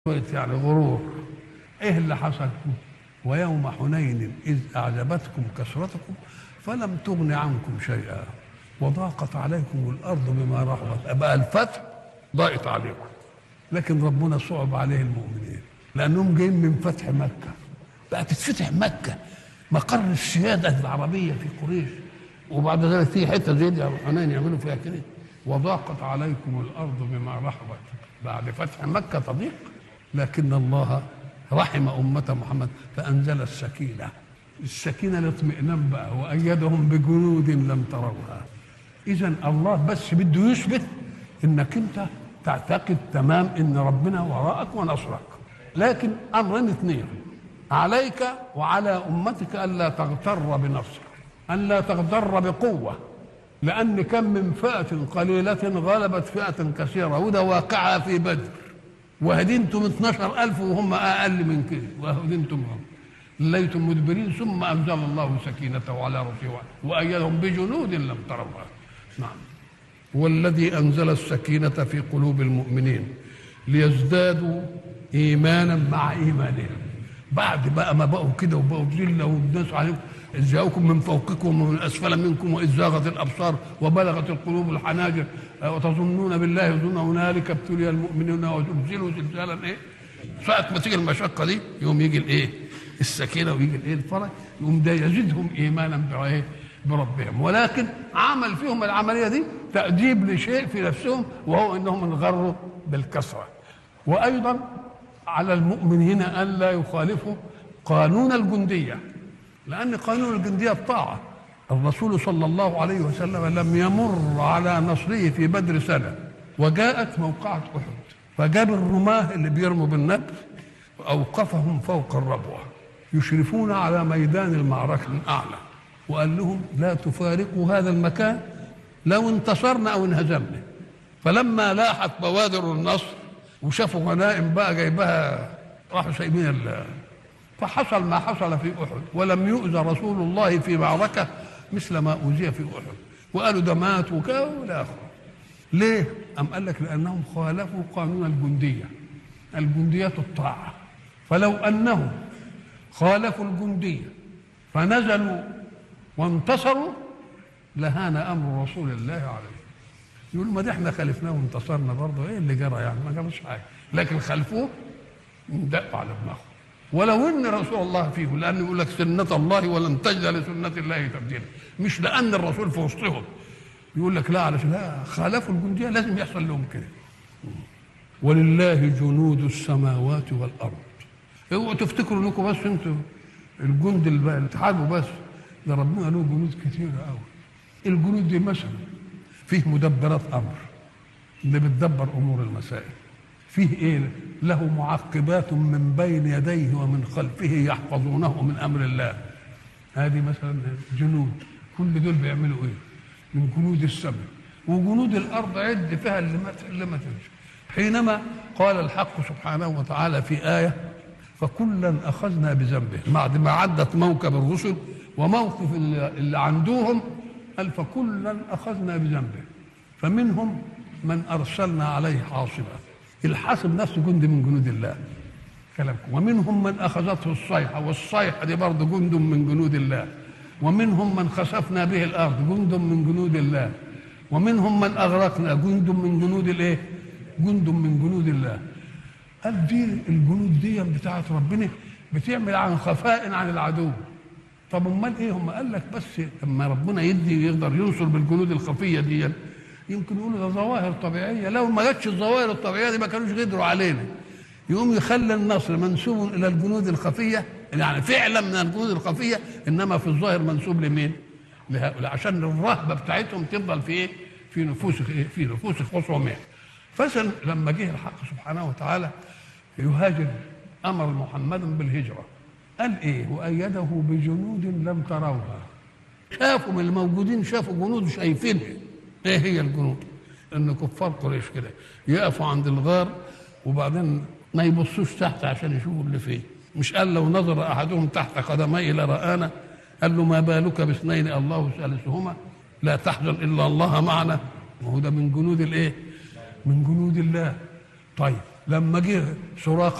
يعني غرور ايه اللي حصل ويوم حنين اذ اعجبتكم كثرتكم فلم تغن عنكم شيئا وضاقت عليكم الارض بما رحبت بقى الفتح ضاقت عليكم لكن ربنا صعب عليه المؤمنين لانهم جايين من فتح مكه بقى تتفتح مكه مقر السياده العربيه في قريش وبعد ذلك في حته زي دي حنين يعملوا فيها كده وضاقت عليكم الارض بما رحبت بعد فتح مكه تضيق لكن الله رحم أمة محمد فأنزل السكينة السكينة الاطمئنان بقى وأيدهم بجنود لم تروها إذا الله بس بده يثبت إنك أنت تعتقد تمام إن ربنا وراءك ونصرك لكن أمرين اثنين عليك وعلى أمتك ألا تغتر بنصر ألا تغتر بقوة لأن كم من فئة قليلة غلبت فئة كثيرة وده واقعها في بدر وهدنتم 12000 وهم اقل من كده وهدنتم هم ليتم مدبرين ثم انزل الله سكينته على رسوله وايدهم بجنود لم تروها نعم والذي انزل السكينه في قلوب المؤمنين ليزدادوا ايمانا مع ايمانهم بعد بقى ما بقوا كده وبقوا ذله والناس عليكم إذ جاءوكم من فوقكم ومن أسفل منكم وإذ زاغت الأبصار وبلغت القلوب الحناجر وتظنون بالله ظن هنالك ابتلي المؤمنون وزلزلوا زلزالا إيه؟ ساعة ما تيجي المشقة دي يوم يجي الإيه؟ السكينة ويجي الإيه؟ الفرج يوم ده يزيدهم إيمانا بإيه؟ بربهم ولكن عمل فيهم العملية دي تأديب لشيء في نفسهم وهو أنهم انغروا بالكسرة وأيضا على المؤمنين ألا يخالفوا قانون الجنديه لأن قانون الجندية الطاعة الرسول صلى الله عليه وسلم لم يمر على نصره في بدر سنة وجاءت موقعة أحد فجاب الرماة اللي بيرموا بالنبل وأوقفهم فوق الربوة يشرفون على ميدان المعركة من أعلى وقال لهم لا تفارقوا هذا المكان لو انتصرنا أو انهزمنا فلما لاحت بوادر النصر وشافوا غنائم بقى جايبها راحوا سايبين فحصل ما حصل في احد ولم يؤذى رسول الله في معركه مثل ما اوذي في احد وقالوا ده مات وكذا والى اخره ليه؟ أم قال لك لأنهم خالفوا قانون الجندية الجندية الطاعة فلو أنهم خالفوا الجندية فنزلوا وانتصروا لهان أمر رسول الله عليه يقول ما ده احنا خالفناه وانتصرنا برضه ايه اللي جرى يعني ما جراش حاجه لكن خلفوه دقوا على دماغهم ولو ان رسول الله فيه لان يقول لك سنه الله ولن تجد لسنه الله تبديلا مش لان الرسول في وسطهم يقول لك لا علشان لا خالفوا الجنديه لازم يحصل لهم كده ولله جنود السماوات والارض اوعوا تفتكروا انكم بس انتوا الجند اللي تحاربوا بس ده ربنا له جنود كثيره قوي الجنود دي مثلا فيه مدبرات امر اللي بتدبر امور المسائل فيه ايه له معقبات من بين يديه ومن خلفه يحفظونه من امر الله هذه مثلا جنود كل دول بيعملوا ايه من جنود السماء وجنود الارض عد فيها اللي ما اللي ما تمشي حينما قال الحق سبحانه وتعالى في ايه فكلا اخذنا بذنبه بعد ما عدت موكب الرسل وموقف اللي, اللي عندهم قال فكلا اخذنا بذنبه فمنهم من ارسلنا عليه حاصبا الحاسب نفسه جند من جنود الله كلامكم ومنهم من اخذته الصيحه والصيحه دي برضه جند من جنود الله ومنهم من خسفنا به الارض جند من جنود الله ومنهم من اغرقنا جند من جنود الايه جند من جنود الله قال دي الجنود دي بتاعت ربنا بتعمل عن خفاء عن العدو طب امال ايه هم قال لك بس لما ربنا يدي يقدر ينصر بالجنود الخفيه دي يمكن يقولوا ده ظواهر طبيعيه لو ما جاتش الظواهر الطبيعيه دي ما كانوش قدروا علينا يقوم يخلي النصر منسوب الى الجنود الخفيه يعني فعلا من الجنود الخفيه انما في الظاهر منسوب لمين؟ لهؤلاء عشان الرهبه بتاعتهم تفضل في ايه؟ في نفوس في نفوس خصومهم فسن لما جه الحق سبحانه وتعالى يهاجر امر محمد بالهجره قال ايه؟ وايده بجنود لم تروها شافوا من الموجودين شافوا جنود شايفينها ايه هي الجنود؟ ان كفار قريش كده يقفوا عند الغار وبعدين ما يبصوش تحت عشان يشوفوا اللي فيه مش قال لو نظر احدهم تحت قدمي لرانا قال له ما بالك باثنين الله ثالثهما لا تحزن الا الله معنا وهو ده من جنود الايه؟ من جنود الله طيب لما جه سراقه